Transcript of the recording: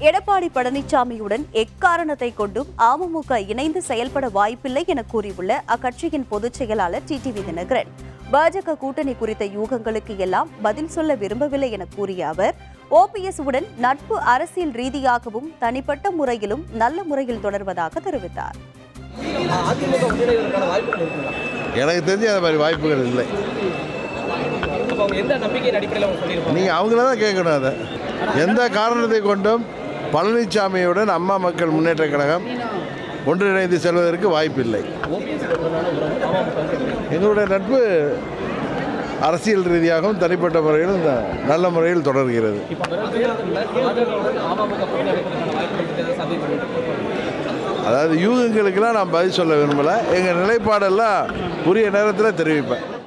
எடப்பாடி பழனிசாமியுடன் எக்காரணத்தை கொண்டும் அமமுக இணைந்து செயல்பட வாய்ப்பில்லை என கூறியுள்ள அக்கட்சியின் பொதுச் செயலாளர் டிடிவி தினகரன் பாஜக கூட்டணி குறித்த யூகங்களுக்கு எல்லாம் பதில் சொல்ல விரும்பவில்லை என கூறிய அவர் ஓபிஎஸ் உடன் நட்பு அரசியல் ரீதியாகவும் தனிப்பட்ட முறையிலும் நல்ல முறையில் தொடர்வதாக தெரிவித்தார் அதிமுக முன்னேறுவதற்கான வாய்ப்புகள் இருக்குங்களா எனக்கு தெரிஞ்சு அந்த மாதிரி வாய்ப்புகள் இல்லை அப்போ அவங்க எந்த நம்பிக்கையின் அடிப்படையில் அவங்க சொல்லியிருப்பாங்க நீங்கள் அவங்கள தான் கேட்கணும் அதை எந்த காரணத்தை கொண்டும் பழனிசாமியுடன் அம்மா மக்கள் முன்னேற்ற கழகம் ஒன்றிணைந்து செல்வதற்கு வாய்ப்பில்லை ஓபிஎஸ் உடனான உறவு அமமுக எங்களுடைய நட்பு அரசியல் ரீதியாகவும் தனிப்பட்ட முறையிலும் இந்த நல்ல முறையில் தொடர்கிறது இப்போ வரும் தேர்தலில் பாஜகவுடன் அமமுக கூட்டணி அமைப்பதற்கான வாய்ப்புகள் இருக்கிறதா சந்தேகம் அதாவது யூகங்களுக்கெல்லாம் நான் பதில் சொல்ல விரும்பலை எங்கள் நிலைப்பாடெல்லாம் உரிய நேரத்தில் தெரிவிப்பேன்